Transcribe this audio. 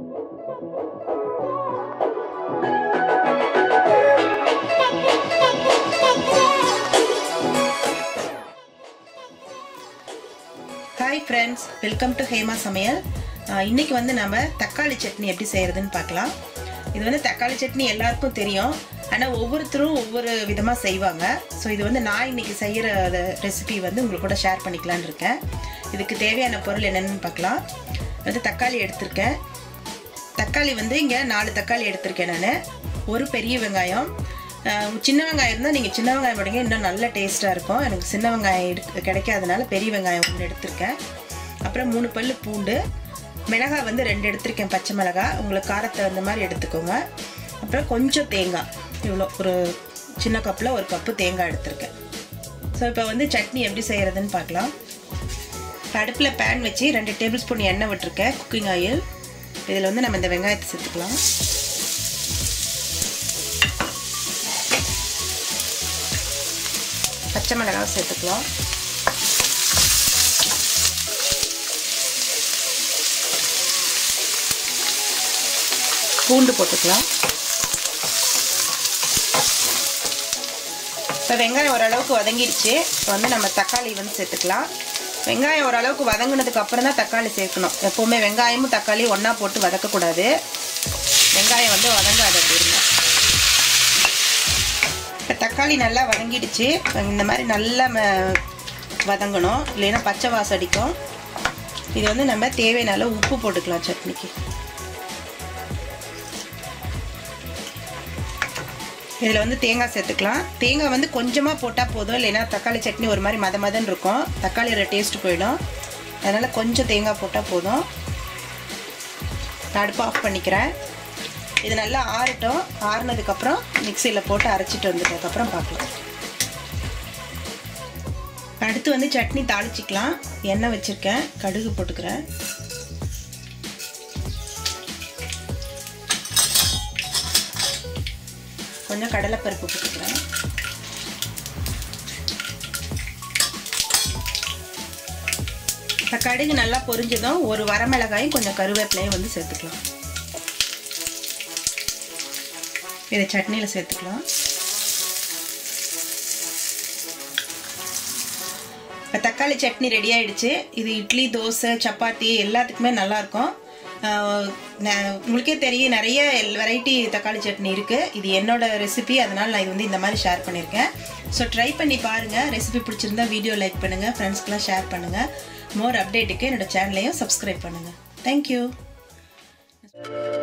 hi friends welcome to Hema சமையல் ஆஹ் இன்னைக்கு வந்து நம்ம தக்காளி சட்னி எப்படி செய்கிறதுன்னு பார்க்கலாம் இது வந்து தக்காளி சட்னி எல்லாருக்கும் தெரியும் ஆனால் ஒவ்வொருத்தரும் ஒவ்வொரு விதமாக செய்வாங்க ஸோ இது வந்து நான் இன்னைக்கு செய்கிற ரெசிபி வந்து உங்களுக்கு கூட ஷேர் பண்ணிக்கலான்னு இருக்கேன் இதுக்கு தேவையான பொருள் என்னென்னு பார்க்கலாம் வந்து தக்காளி எடுத்திருக்கேன் தக்காளி வந்து இங்கே நாலு தக்காளி எடுத்திருக்கேன் நான் ஒரு பெரிய வெங்காயம் அஹ் சின்ன வெங்காயம் இருந்தால் நீங்கள் சின்ன வெங்காயம் போடுங்க இன்னும் நல்ல டேஸ்ட்டாக இருக்கும் எனக்கு சின்ன வெங்காயம் எடுக்க கிடைக்காதனால பெரிய வெங்காயம் ஒன்று எடுத்திருக்கேன் அப்புறம் மூணு பல் பூண்டு மிளகாய் வந்து ரெண்டு எடுத்திருக்கேன் பச்சை மிளகாய் உங்களுக்கு காரத்தை அந்த மாதிரி எடுத்துக்கோங்க அப்புறம் கொஞ்சம் தேங்காய் இவ்வளோ ஒரு சின்ன கப்பில் ஒரு கப்பு தேங்காய் எடுத்திருக்கேன் ஸோ இப்போ வந்து சட்னி எப்படி செய்கிறதுன்னு பார்க்கலாம் அடுப்பில் பேன் வச்சு ரெண்டு டேபிள் ஸ்பூன் எண்ணெய் விட்டுருக்கேன் குக்கிங் ஆயில் இதில் வந்து நம்ம இந்த வெங்காயத்தை சேர்த்துக்கலாம் பச்சை மிளகாய் சேர்த்துக்கலாம் பூண்டு போட்டுக்கலாம் இப்போ வெங்காயம் ஓரளவுக்கு வதங்கிடுச்சு இப்போ வந்து நம்ம தக்காளி வந்து சேர்த்துக்கலாம் வெங்காயம் ஓரளவுக்கு வதங்கினதுக்கு அப்புறம் தான் தக்காளி சேர்க்கணும் எப்போவுமே வெங்காயமும் தக்காளியும் ஒன்றா போட்டு வதக்கக்கூடாது வெங்காயம் வந்து வதங்காது அப்படின்னா இப்போ தக்காளி நல்லா வதங்கிடுச்சு இந்த மாதிரி நல்லா வதங்கணும் இல்லைன்னா பச்சை வாசம் அடிக்கும் இது வந்து நம்ம தேவையான அளவு உப்பு போட்டுக்கலாம் சட்னிக்கு இதில் வந்து தேங்காய் சேர்த்துக்கலாம் தேங்காய் வந்து கொஞ்சமாக போட்டால் போதும் இல்லைன்னா தக்காளி சட்னி ஒரு மாதிரி மத மதன்னு இருக்கும் தக்காளியோட டேஸ்ட் போயிடும் அதனால் கொஞ்சம் தேங்காய் போட்டால் போதும் அடுப்பு ஆஃப் பண்ணிக்கிறேன் இது நல்லா ஆறட்டும் ஆறுனதுக்கப்புறம் மிக்சியில் போட்டு அரைச்சிட்டு வந்ததுக்கப்புறம் பார்க்கலாம் அடுத்து வந்து சட்னி தாளிச்சிக்கலாம் எண்ணெய் வச்சுருக்கேன் கடுகு போட்டுக்கிறேன் கொஞ்சம் கடலைப்பருப்பு போட்டுக்கிறேன் இப்போ கடுகு நல்லா பொரிஞ்சதும் ஒரு வரமிளகாயும் கொஞ்சம் கருவேப்பிலையும் வந்து சேர்த்துக்கலாம் இதை சட்னியில் சேர்த்துக்கலாம் இப்போ தக்காளி சட்னி ரெடி ஆயிடுச்சு இது இட்லி தோசை சப்பாத்தி எல்லாத்துக்குமே நல்லாயிருக்கும் உங்களுக்கே தெரியும் நிறைய வெரைட்டி தக்காளி சட்னி இருக்குது இது என்னோட ரெசிபி அதனால் நான் இது வந்து இந்த மாதிரி ஷேர் பண்ணியிருக்கேன் ஸோ ட்ரை பண்ணி பாருங்கள் ரெசிபி பிடிச்சிருந்தா வீடியோ லைக் பண்ணுங்கள் ஃப்ரெண்ட்ஸ்க்கெலாம் ஷேர் பண்ணுங்கள் மோர் அப்டேட்டுக்கு என்னோட சேனலையும் சப்ஸ்கிரைப் பண்ணுங்கள் தேங்க்யூ